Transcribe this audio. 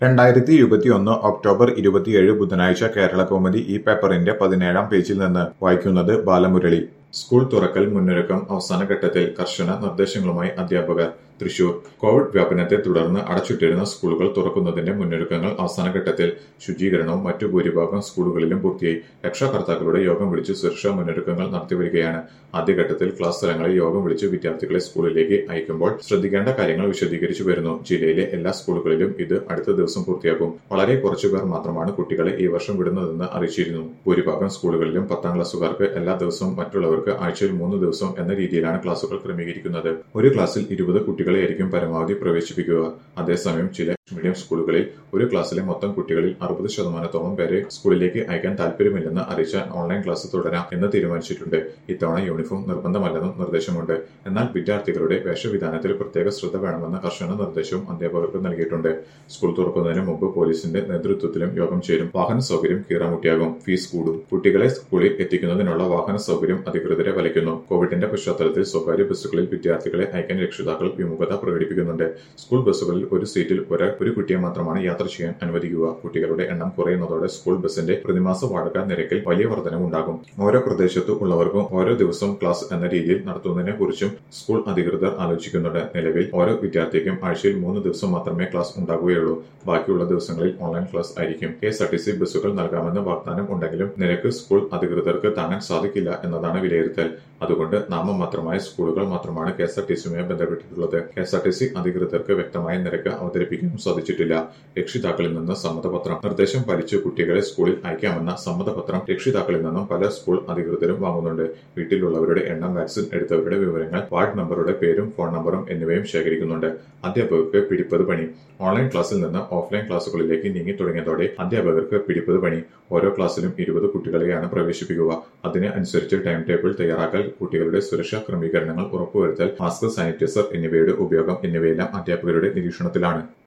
രണ്ടായിരത്തി ഇരുപത്തിയൊന്ന് ഒക്ടോബർ ഇരുപത്തിയേഴ് ബുധനാഴ്ച കേരള കൗമുദി ഈ പേപ്പറിന്റെ പതിനേഴാം പേജിൽ നിന്ന് വായിക്കുന്നത് ബാലമുരളി സ്കൂൾ തുറക്കൽ മുന്നൊരുക്കം അവസാന ഘട്ടത്തിൽ കർശന നിർദ്ദേശങ്ങളുമായി അധ്യാപകർ തൃശൂർ കോവിഡ് വ്യാപനത്തെ തുടർന്ന് അടച്ചിട്ടിരുന്ന സ്കൂളുകൾ തുറക്കുന്നതിന്റെ മുന്നൊരുക്കങ്ങൾ അവസാന ഘട്ടത്തിൽ ശുചീകരണവും മറ്റു ഭൂരിഭാഗം സ്കൂളുകളിലും പൂർത്തിയായി രക്ഷാകർത്താക്കളുടെ യോഗം വിളിച്ച് സുരക്ഷാ മുന്നൊരുക്കങ്ങൾ നടത്തിവരികയാണ് ആദ്യഘട്ടത്തിൽ ക്ലാസ് തലങ്ങളിൽ യോഗം വിളിച്ച് വിദ്യാർത്ഥികളെ സ്കൂളിലേക്ക് അയക്കുമ്പോൾ ശ്രദ്ധിക്കേണ്ട കാര്യങ്ങൾ വിശദീകരിച്ചു വരുന്നു ജില്ലയിലെ എല്ലാ സ്കൂളുകളിലും ഇത് അടുത്ത ദിവസം പൂർത്തിയാക്കും വളരെ കുറച്ചുപേർ മാത്രമാണ് കുട്ടികളെ ഈ വർഷം വിടുന്നതെന്ന് അറിയിച്ചിരുന്നു ഭൂരിഭാഗം സ്കൂളുകളിലും പത്താം ക്ലാസ്സുകാർക്ക് എല്ലാ ദിവസവും മറ്റുള്ളവർക്ക് ആഴ്ചയിൽ മൂന്ന് ദിവസം എന്ന രീതിയിലാണ് ക്ലാസുകൾ ക്രമീകരിക്കുന്നത് ഒരു ക്ലാസ്സിൽ ഇരുപത് കുട്ടികളെയായിരിക്കും പരമാവധി പ്രവേശിപ്പിക്കുക അതേസമയം ചില മീഡിയം സ്കൂളുകളിൽ ഒരു ക്ലാസ്സിലെ മൊത്തം കുട്ടികളിൽ അറുപത് ശതമാനത്തോളം പേരെ സ്കൂളിലേക്ക് അയക്കാൻ താല്പര്യമില്ലെന്ന് അറിയിച്ച ഓൺലൈൻ ക്ലാസ് തുടരാം എന്ന് തീരുമാനിച്ചിട്ടുണ്ട് ഇത്തവണ യൂണിഫോം നിർബന്ധമല്ലെന്നും നിർദ്ദേശമുണ്ട് എന്നാൽ വിദ്യാർത്ഥികളുടെ വേഷവിധാനത്തിൽ പ്രത്യേക ശ്രദ്ധ വേണമെന്ന കർശന നിർദ്ദേശവും അധ്യാപകർക്ക് നൽകിയിട്ടുണ്ട് സ്കൂൾ തുറക്കുന്നതിന് മുമ്പ് പോലീസിന്റെ നേതൃത്വത്തിലും യോഗം ചേരും വാഹന സൗകര്യം കീറാമുട്ടിയാകും ഫീസ് കൂടും കുട്ടികളെ സ്കൂളിൽ എത്തിക്കുന്നതിനുള്ള വാഹന സൗകര്യം അധികൃതരെ വലയ്ക്കുന്നു കോവിഡിന്റെ പശ്ചാത്തലത്തിൽ സ്വകാര്യ ബസ്സുകളിൽ വിദ്യാർത്ഥികളെ അയക്കാൻ രക്ഷിതാക്കൾ വിമുഖത പ്രകടിപ്പിക്കുന്നുണ്ട് സ്കൂൾ ബസ്സുകളിൽ ഒരു സീറ്റിൽ ഒരാൾ ഒരു കുട്ടിയെ മാത്രമാണ് യാത്ര ചെയ്യാൻ അനുവദിക്കുക കുട്ടികളുടെ എണ്ണം കുറയുന്നതോടെ സ്കൂൾ ബസിന്റെ പ്രതിമാസ വാടക നിരക്കിൽ വലിയ വർധനവുണ്ടാകും ഓരോ പ്രദേശത്തു ഉള്ളവർക്കും ഓരോ ദിവസവും ക്ലാസ് എന്ന രീതിയിൽ നടത്തുന്നതിനെ കുറിച്ചും സ്കൂൾ അധികൃതർ ആലോചിക്കുന്നുണ്ട് നിലവിൽ ഓരോ വിദ്യാർത്ഥിക്കും ആഴ്ചയിൽ മൂന്ന് ദിവസം മാത്രമേ ക്ലാസ് ഉണ്ടാകുകയുള്ളൂ ബാക്കിയുള്ള ദിവസങ്ങളിൽ ഓൺലൈൻ ക്ലാസ് ആയിരിക്കും K S R T C ബസ്സുകൾ നൽകാമെന്ന വാഗ്ദാനം ഉണ്ടെങ്കിലും നിരക്ക് സ്കൂൾ അധികൃതർക്ക് താങ്ങാൻ സാധിക്കില്ല എന്നതാണ് വിലയിരുത്തൽ അതുകൊണ്ട് നാമമാത്രമായ സ്കൂളുകൾ മാത്രമാണ് കെ എസ് ആർ ടി സിയുമായി ബന്ധപ്പെട്ടിട്ടുള്ളത് K S R T C അധികൃതർക്ക് വ്യക്തമായ നിരക്ക് അവതരിപ്പിക്കാനും സാധിച്ചിട്ടില്ല രക്ഷിതാക്കളിൽ നിന്ന് സമ്മതപത്രം നിർദ്ദേശം പാലിച്ച് കുട്ടികളെ സ്കൂളിൽ അയക്കാമെന്ന സമ്മതപത്രം രക്ഷിതാക്കളിൽ നിന്നും പല സ്കൂൾ അധികൃതരും വാങ്ങുന്നുണ്ട് വീട്ടിലുള്ളവരുടെ എണ്ണം വാക്സിൻ എടുത്തവരുടെ വിവരങ്ങൾ വാർഡ് മെമ്പറുടെ പേരും ഫോൺ നമ്പറും എന്നിവയും ശേഖരിക്കുന്നുണ്ട് അധ്യാപകർക്ക് പിടിപ്പത് പണി ഓൺലൈൻ ക്ലാസ്സിൽ നിന്ന് ഓഫ്ലൈൻ ക്ലാസുകളിലേക്ക് നീങ്ങി തുടങ്ങിയതോടെ അധ്യാപകർക്ക് പിടിപ്പത് പണി ഓരോ ക്ലാസ്സിലും ഇരുപത് കുട്ടികളെയാണ് പ്രവേശിപ്പിക്കുക അതിന് അനുസരിച്ച് ടൈം ടേബിൾ തയ്യാറാക്കൽ കുട്ടികളുടെ സുരക്ഷാ ക്രമീകരണങ്ങൾ ഉറപ്പുവരുത്തൽ മാസ്ക് സാനിറ്റൈസർ എന്നിവയുടെ ഉപയോഗം എന്നിവയെല്ലാം അധ്യാപകരുടെ നിരീക്ഷണത്തിലാണ്